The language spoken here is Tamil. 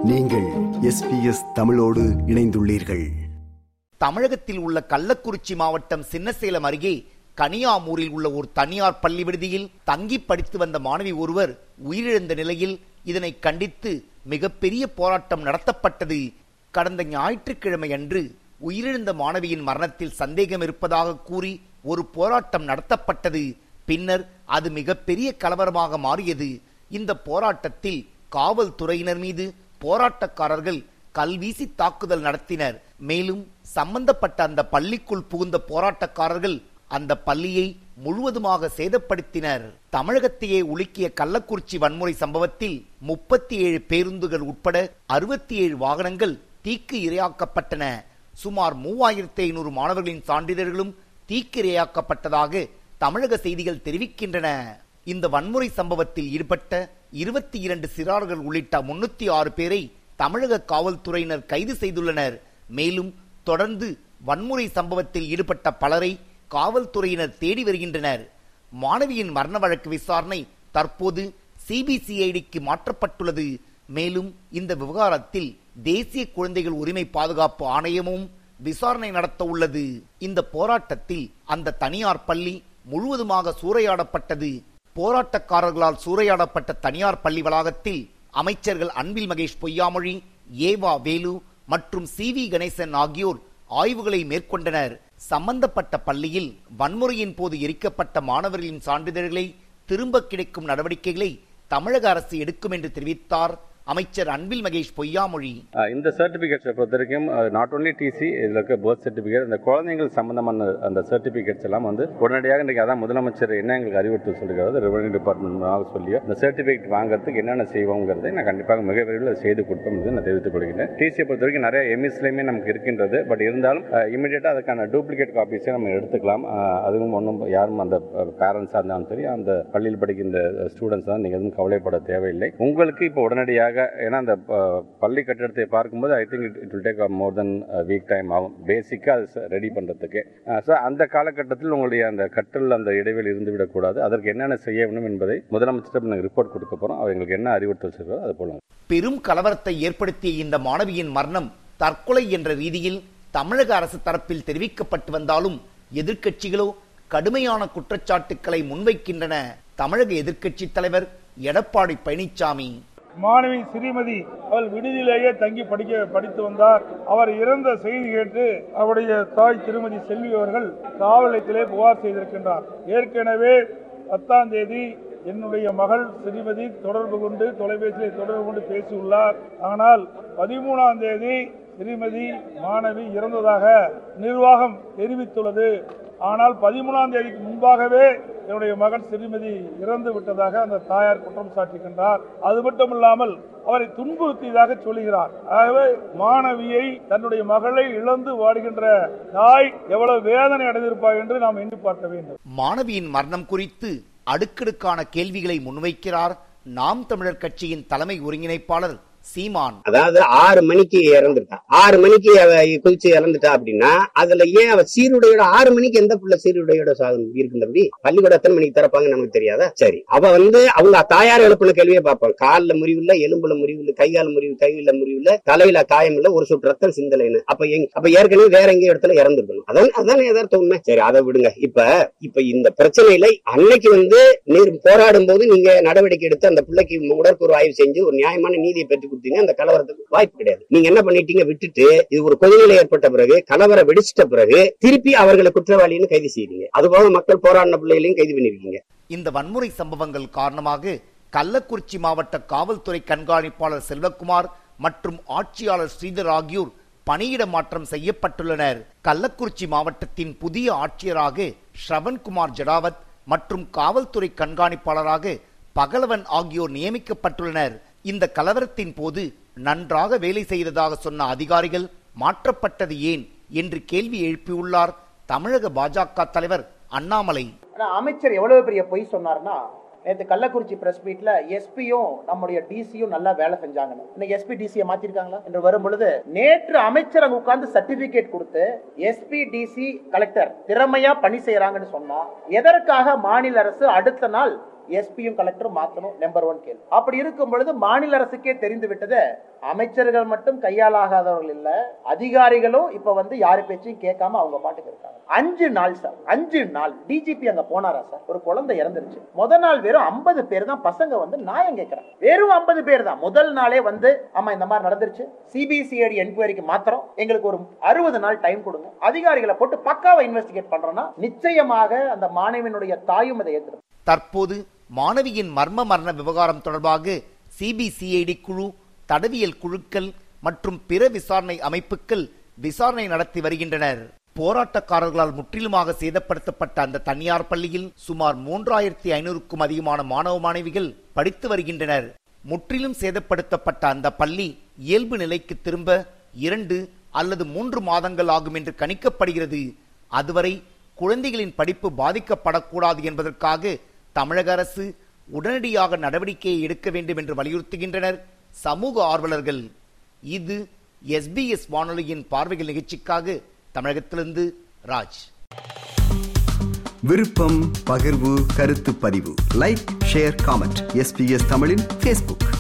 நீங்கள் எஸ்பிஎஸ் தமிழோடு இணைந்துள்ளீர்கள் தமிழகத்தில் உள்ள கள்ளக்குறிச்சி மாவட்டம் சின்னசேலம் அருகே கனியாமூரில் உள்ள ஒரு தனியார் பள்ளி விடுதியில் தங்கி படித்து வந்த மாணவி ஒருவர் உயிரிழந்த நிலையில் இதனை கண்டித்து மிகப்பெரிய போராட்டம் நடத்தப்பட்டது கடந்த ஞாயிற்றுக்கிழமை அன்று உயிரிழந்த மாணவியின் மரணத்தில் சந்தேகம் இருப்பதாக கூறி ஒரு போராட்டம் நடத்தப்பட்டது பின்னர் அது மிகப்பெரிய கலவரமாக மாறியது இந்த போராட்டத்தில் காவல்துறையினர் மீது போராட்டக்காரர்கள் கல்வீசி தாக்குதல் நடத்தினர் மேலும் சம்பந்தப்பட்ட அந்த பள்ளிக்குள் புகுந்த போராட்டக்காரர்கள் அந்த பள்ளியை முழுவதுமாக சேதப்படுத்தினர் தமிழகத்தையே உலுக்கிய கள்ளக்குறிச்சி வன்முறை சம்பவத்தில் முப்பத்தி ஏழு பேருந்துகள் உட்பட அறுபத்தி ஏழு வாகனங்கள் தீக்கு இரையாக்கப்பட்டன சுமார் மூவாயிரத்தி ஐநூறு மாணவர்களின் சான்றிதழ்களும் தீக்கு இரையாக்கப்பட்டதாக தமிழக செய்திகள் தெரிவிக்கின்றன இந்த வன்முறை சம்பவத்தில் ஈடுபட்ட இருபத்தி இரண்டு சிறார்கள் உள்ளிட்ட முன்னூத்தி ஆறு பேரை தமிழக காவல்துறையினர் கைது செய்துள்ளனர் மேலும் தொடர்ந்து வன்முறை சம்பவத்தில் ஈடுபட்ட பலரை காவல்துறையினர் தேடி வருகின்றனர் மாணவியின் மரண வழக்கு விசாரணை தற்போது சிபிசிஐடிக்கு மாற்றப்பட்டுள்ளது மேலும் இந்த விவகாரத்தில் தேசிய குழந்தைகள் உரிமை பாதுகாப்பு ஆணையமும் விசாரணை நடத்த உள்ளது இந்த போராட்டத்தில் அந்த தனியார் பள்ளி முழுவதுமாக சூறையாடப்பட்டது போராட்டக்காரர்களால் சூறையாடப்பட்ட தனியார் பள்ளி வளாகத்தில் அமைச்சர்கள் அன்பில் மகேஷ் பொய்யாமொழி ஏவா வேலு மற்றும் சி வி கணேசன் ஆகியோர் ஆய்வுகளை மேற்கொண்டனர் சம்பந்தப்பட்ட பள்ளியில் வன்முறையின் போது எரிக்கப்பட்ட மாணவர்களின் சான்றிதழ்களை திரும்ப கிடைக்கும் நடவடிக்கைகளை தமிழக அரசு எடுக்கும் என்று தெரிவித்தார் அமைச்சர் அன்பில் மகேஷ் பொய்யாமொழி அஹ் இந்த சர்டிஃபிகேட்ஸை பொறுத்த வரைக்கும் நாட் ஓன்லி டிசி இதில் இருக்க பர்த் சர்டிஃபிகேட் இந்த குழந்தைகள் சம்பந்தமான அந்த சர்டிஃபிகேட்ஸ் எல்லாம் வந்து உடனடியாக இன்றைக்கி அதான் முதலமைச்சர் என்ன எங்களுக்கு அறிவுறுத்தல் சொல்லுகிறது ரெவன்யூ டிபார்ட்மெண்ட் சொல்லி இந்த சர்டிஃபிகேட் வாங்குறதுக்கு என்னென்ன செய்வோங்கிறதை நான் கண்டிப்பாக மிக விரைவில் அதை செய்து கொடுப்போம் என்று நான் தெரிவித்துக் கொள்கிறேன் டிசியை பொறுத்த வரைக்கும் நிறைய எம்எஸ்லையுமே நமக்கு இருக்கின்றது பட் இருந்தாலும் இமீடியட்டாக அதுக்கான டூப்ளிகேட் காப்பீஸை நம்ம எடுத்துக்கலாம் அஹ் அதுவும் ஒன்றும் யாரும் அந்த பேரண்ட்ஸாக இருந்தாலும் சரி அந்த பள்ளியில் படிக்கின்ற ஸ்டூடெண்ட்ஸ் தான் நீங்கள் எதுவும் கவலைப்பட தேவையில்லை உங்களுக்கு இப்போ உடனடியாக ஏன்னா அந்த அஹ், பள்ளி கட்டிடத்தை பார்க்கும்போது I think it will take more than week time ஆகும் பேசிக்காக அது ரெடி பண்ணுறதுக்கு ஸோ அந்த காலகட்டத்தில் உங்களுடைய அந்த கற்றல் அந்த இடைவெளி இருந்து விடக்கூடாது அதற்கு என்னென்ன செய்ய வேண்டும் என்பதை முதலமைச்சரிடம் நாங்கள் ரிப்போர்ட் கொடுக்க போகிறோம் அவர் எங்களுக்கு என்ன அறிவுறுத்தல் செய்கிறோ அது போல பெரும் கலவரத்தை ஏற்படுத்திய இந்த மாணவியின் மரணம் தற்கொலை என்ற ரீதியில் தமிழக அரசு தரப்பில் தெரிவிக்கப்பட்டு வந்தாலும் எதிர்க்கட்சிகளோ கடுமையான குற்றச்சாட்டுக்களை முன்வைக்கின்றன தமிழக எதிர்க்கட்சி தலைவர் எடப்பாடி பழனிசாமி மாணவி ஸ்ரீமதி அவள் விடுதியிலேயே தங்கி படிக்க படித்து வந்தார் அவர் இறந்த செய்தி கேட்டு அவருடைய தாய் திருமதி செல்வி அவர்கள் காவல் நிலையத்திலே புகார் செய்திருக்கின்றார் ஏற்கனவே பத்தாம் தேதி என்னுடைய மகள் ஸ்ரீமதி தொடர்பு கொண்டு தொலைபேசியிலே தொடர்பு கொண்டு பேசியுள்ளார் ஆனால் பதிமூணாம் தேதி ஸ்ரீமதி மாணவி இறந்ததாக நிர்வாகம் தெரிவித்துள்ளது ஆனால் பதிமூணாம் தேதிக்கு முன்பாகவே என்னுடைய மகன் ஸ்ரீமதி இறந்து விட்டதாக அந்த தாயார் குற்றம் சாட்டுகின்றார் அது மட்டுமில்லாமல் அவரை துன்புறுத்தியதாக சொல்லுகிறார் ஆகவே மாணவியை தன்னுடைய மகளை இழந்து வாடுகின்ற தாய் எவ்வளவு வேதனை அடைந்திருப்பார் என்று நாம் எண்ணி பார்க்க வேண்டும் மாணவியின் மரணம் குறித்து அடுக்கடுக்கான கேள்விகளை முன்வைக்கிறார் நாம் தமிழர் கட்சியின் தலைமை ஒருங்கிணைப்பாளர் சீமான் அதாவது ஆறு மணிக்கு இறந்துட்டா ஆறு மணிக்கு அவ குதிச்சு இறந்துட்டா அப்படின்னா அதுல ஏன் அவ சீருடையோட ஆறு மணிக்கு எந்த புள்ள சீருடையோட சாகும் இருக்கின்றது பள்ளிக்கூடம் எத்தனை மணிக்கு திறப்பாங்க நமக்கு தெரியாதா சரி அவ வந்து அவங்க தாயார் எழுப்பின கேள்வியே பார்ப்பாங்க காலில் முறிவில்ல எலும்புல முறிவில்ல கைகால முறிவு கையில முறிவில்ல தலையில காயம் இல்ல ஒரு சொட்டு ரத்தம் சிந்தலைன்னு அப்ப எங்க அப்ப ஏற்கனவே வேற எங்கேயோ இடத்துல இறந்துருக்கணும் அதான் அதானே எதார்த்த உண்மை சரி அதை விடுங்க இப்ப இப்ப இந்த பிரச்சனையில அன்னைக்கு வந்து நீர் போராடும் போது நீங்க நடவடிக்கை எடுத்து அந்த பிள்ளைக்கு உடற்கூறு ஆய்வு செஞ்சு ஒரு நியாயமான நீதியை பெற்றுக் கொடுத்தீங்க அந்த கலவரத்துக்கு வாய்ப்பு கிடையாது நீங்க என்ன பண்ணிட்டீங்க விட்டுட்டு இது ஒரு கொதிநிலை ஏற்பட்ட பிறகு கலவரம் வெடிச்சிட்ட பிறகு திருப்பி அவர்களை குற்றவாளின்னு கைது செய்றீங்க அதுபோக மக்கள் போராடின பிள்ளைகளையும் கைது பண்ணிருக்கீங்க இந்த வன்முறை சம்பவங்கள் காரணமாக கள்ளக்குறிச்சி மாவட்ட காவல்துறை கண்காணிப்பாளர் செல்வகுமார் மற்றும் ஆட்சியாளர் ஸ்ரீதர் ஆகியோர் பணியிட மாற்றம் செய்யப்பட்டுள்ளனர் கள்ளக்குறிச்சி மாவட்டத்தின் புதிய ஆட்சியராக ஸ்ரவன்குமார் ஜடாவத் மற்றும் காவல்துறை கண்காணிப்பாளராக பகலவன் ஆகியோர் நியமிக்கப்பட்டுள்ளனர் இந்த கலவரத்தின் போது நன்றாக வேலை செய்ததாக சொன்ன அதிகாரிகள் மாற்றப்பட்டது ஏன் என்று கேள்வி எழுப்பியுள்ளார் தமிழக பாஜக தலைவர் அண்ணாமலை ஆனா அமைச்சர் எவ்வளவு பெரிய பொய் சொன்னார்னா நேற்று கள்ளக்குறிச்சி பிரஸ் மீட்ல எஸ்பியும் நம்முடைய டிசியும் நல்லா வேலை செஞ்சாங்கன்னு இன்னைக்கு எஸ்பி டிசியை மாத்திருக்காங்களா என்று வரும் பொழுது நேற்று அமைச்சர் அங்க உட்கார்ந்து சர்டிபிகேட் கொடுத்து எஸ்பி டிசி கலெக்டர் திறமையா பணி செய்யறாங்கன்னு சொன்னா எதற்காக மாநில அரசு அடுத்த நாள் எஸ்பியும் கலெக்டரும் மாத்தணும் நம்பர் ஒன் கேள்வி அப்படி இருக்கும் பொழுது மாநில அரசுக்கே தெரிந்து விட்டது அமைச்சர்கள் மட்டும் கையாலாகாதவர்கள் இல்ல அதிகாரிகளும் இப்ப வந்து யாரு பேச்சையும் கேட்காம அவங்க பாட்டுக்கு இருக்காங்க அஞ்சு நாள் சார் அஞ்சு நாள் டிஜிபி அங்க போனாரா சார் ஒரு குழந்தை இறந்துருச்சு முத நாள் வெறும் ஐம்பது பேர் தான் பசங்க வந்து நியாயம் கேட்கறாங்க வெறும் ஐம்பது பேர் தான் முதல் நாளே வந்து ஆமா இந்த மாதிரி நடந்துருச்சு சிபிசிஐடி என்கொயரிக்கு மாத்திரம் எங்களுக்கு ஒரு அறுபது நாள் டைம் கொடுங்க அதிகாரிகளை போட்டு பக்காவை இன்வெஸ்டிகேட் பண்றோம்னா நிச்சயமாக அந்த மாணவனுடைய தாயும் அதை ஏற்றுக்கும் தற்போது மாணவியின் மர்ம மரண விவகாரம் தொடர்பாக சிபிசிஐடி குழு தடவியல் குழுக்கள் மற்றும் பிற விசாரணை அமைப்புகள் விசாரணை நடத்தி வருகின்றனர் போராட்டக்காரர்களால் முற்றிலுமாக சேதப்படுத்தப்பட்ட அந்த தனியார் பள்ளியில் சுமார் மூன்றாயிரத்தி ஐநூறுக்கும் அதிகமான மாணவ மாணவிகள் படித்து வருகின்றனர் முற்றிலும் சேதப்படுத்தப்பட்ட அந்த பள்ளி இயல்பு நிலைக்கு திரும்ப இரண்டு அல்லது மூன்று மாதங்கள் ஆகும் என்று கணிக்கப்படுகிறது அதுவரை குழந்தைகளின் படிப்பு பாதிக்கப்படக்கூடாது என்பதற்காக தமிழக அரசு உடனடியாக நடவடிக்கையை எடுக்க வேண்டும் என்று வலியுறுத்துகின்றனர் சமூக ஆர்வலர்கள் இது எஸ்பிஎஸ் வானொலியின் பார்வைகள் நிகழ்ச்சிக்காக தமிழகத்திலிருந்து ராஜ் விருப்பம் பகிர்வு கருத்து பதிவு லைக் ஷேர் காமெண்ட் எஸ்பிஎஸ் தமிழின் ஃபேஸ்புக்